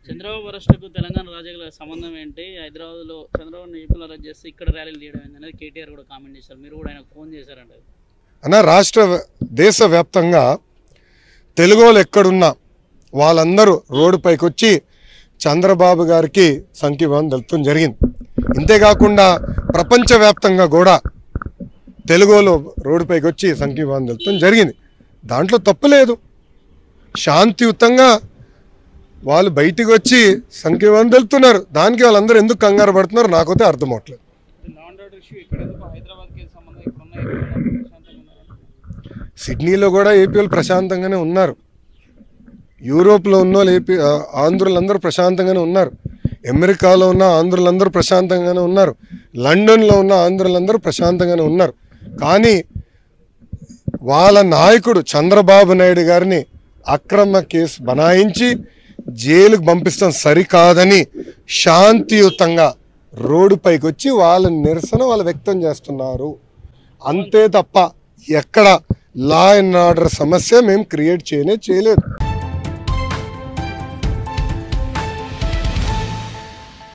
చంద్రబాబు అరెస్టుకు తెలంగాణ రాజకీయాల సంబంధం ఏంటి హైదరాబాద్లో చంద్రబాబు ఏపీలో అరెస్ట్ చేస్తే ఇక్కడ ర్యాలీలు చేయడం ఏంటి అనేది కేటీఆర్ కూడా కామెంట్ చేశారు మీరు కూడా ఆయనకు ఫోన్ చేశారంట అన్న రాష్ట్ర దేశవ్యాప్తంగా తెలుగు వాళ్ళు ఎక్కడున్నా వాళ్ళందరూ రోడ్డుపైకి వచ్చి చంద్రబాబు గారికి సంఖ్యభావం తెలుపడం జరిగింది ఇంతేకాకుండా ప్రపంచవ్యాప్తంగా కూడా తెలుగులో రోడ్డుపైకి వచ్చి సంఖ్యభావం తెలుపడం జరిగింది దాంట్లో తప్పు లేదు శాంతియుతంగా వాళ్ళు బయటికి వచ్చి సంఖ్యభావం తెలుపుతున్నారు దానికి వాళ్ళందరూ ఎందుకు కంగారు పడుతున్నారు నాకైతే అర్థం అవట్లేదు లా అండ్ ఆర్డర్ ఇష్యూ ఇక్కడ ఎందుకు హైదరాబాద్కి సంబంధం ఇక్కడ ఉన్న సిడ్నీలో కూడా ఏపీ వాళ్ళు ప్రశాంతంగానే ఉన్నారు యూరోప్లో ఉన్న వాళ్ళు ఏపీ ఆ, ఆంధ్రులందరూ ప్రశాంతంగానే ఉన్నారు అమెరికాలో ఉన్న ఆంధ్రులందరూ ప్రశాంతంగానే ఉన్నారు లండన్లో ఉన్న ఆంధ్రులందరూ ప్రశాంతంగానే ఉన్నారు కానీ వాళ్ళ నాయకుడు చంద్రబాబు నాయుడు గారిని అక్రమ కేసు బనాయించి జైలుకు పంపిస్తాం సరికాదని శాంతియుతంగా రోడ్డుపైకి వచ్చి వాళ్ళ నిరసన వాళ్ళు వ్యక్తం చేస్తున్నారు అంతే తప్ప ఎక్కడ లా అండ్ ఆర్డర్ సమస్య మేము క్రియేట్ చేయనే చేయలేదు